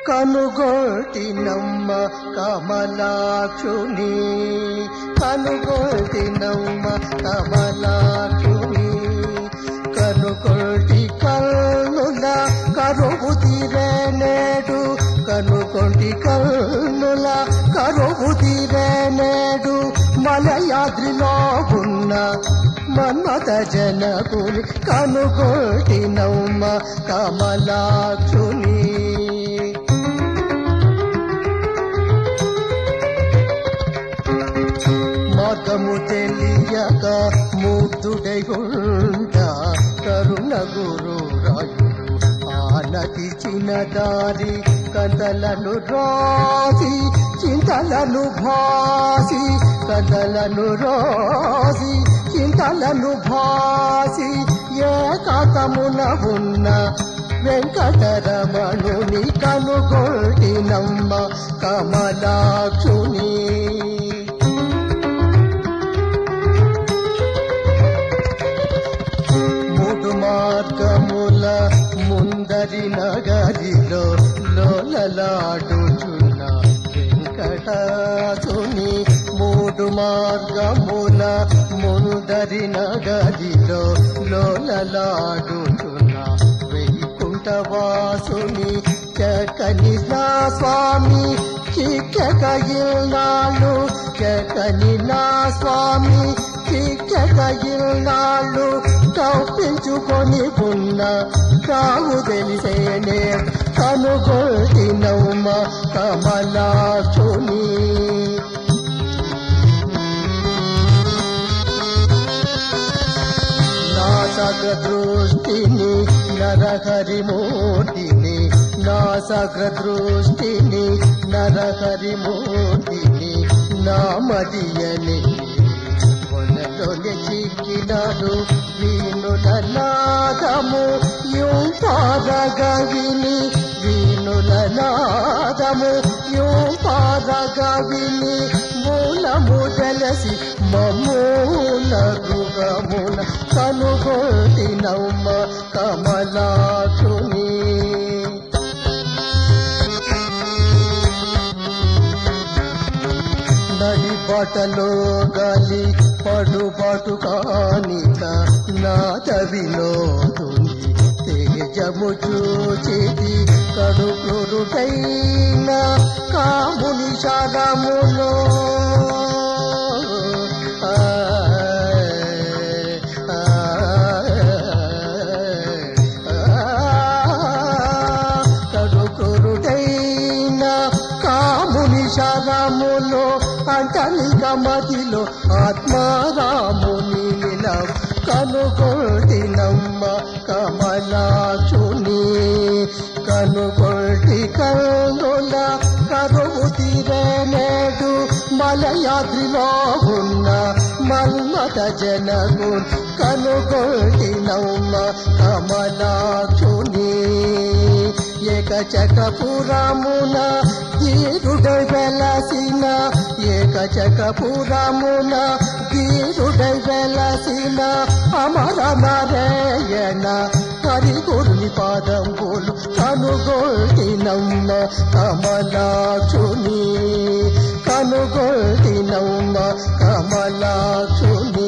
కనుగోటినమ్మ కమలాక్షుని కనుగోటినమ్మ కమలాక్షుని కనుకొల్టి కన్నుల కరువు తీరే నేడు కనుకొల్టి కన్నుల కరువు తీరే నేడు మలయాద్రిలో ఉన్న మన్మత జనకుని కనుగోటి నౌమ కమలాక్షుని మార్గము తెలియక ముగ్ధుడై ఉంట కరుణ గురు రాయుడు ఆనతి చిన్న దారి కథలను రాసి చింతలను భాసి కథలను రాసి చింతలను భాసి ఏకాతమున ఉన్న వెంకటరమణుని కనుగొల్టినమ్మ కమలాక్షుని మూడు మార్గముల ముందరి నగరిలో లోలలాడుచున్న వెంకటాసుని మూడు మార్గముల ముందరి నగరిలో లోలలాడుచున్న వైకుంఠవాసుని చకని నా స్వామి చిక్కకయిల్నాళ్ళు చకని నా స్వామి చిక్కకయిల్నాళ్ళు కప్పించుకొని ఉన్న కావు తెలిసేనే కనుగొల్టి నౌమ కమలాక్షుని నా సగ దృష్టిని నరహరి మూర్తిని నా సగ దృష్టిని నరహరి మూర్తిని నా మదియని పొలతోనే చిక్కినాడు వీణుల నాదము యూం పారగవిని వీణుల నాదము యూం పారగవిని మూలము జలసి మమూల గృహమున కనుగోటి నమ్మ కమలాక్షుని నడి బటలో గాలి పడుబాటు కానిక నా తవిలో తుంది తేజము చూచిది కడుపురుటైన కాముని శరములో కడుకురుటైన కాముని శరములో అంటలిక మదిలో ఆత్మారాముని నిలం కనుగొల్టి నమ్మ కమలాక్షుని కనుగొల్టి కన్నుల కరువు తీరనేడు మలయాద్రిలో ఉన్న మన్మత జనగు కనుగొల్టి నమ్మ కమలాక్షుని ఏకచకపురమున ధీరుడ వెలసిన ఏకచకపురమున ధీరుడ వెలసిన అమర నారాయణ హరిగురుని పాదంబులు కనుగోల్టి నమ్మ కమలాక్షుని కనుగోల్టి నమ్మ కమలాక్షుని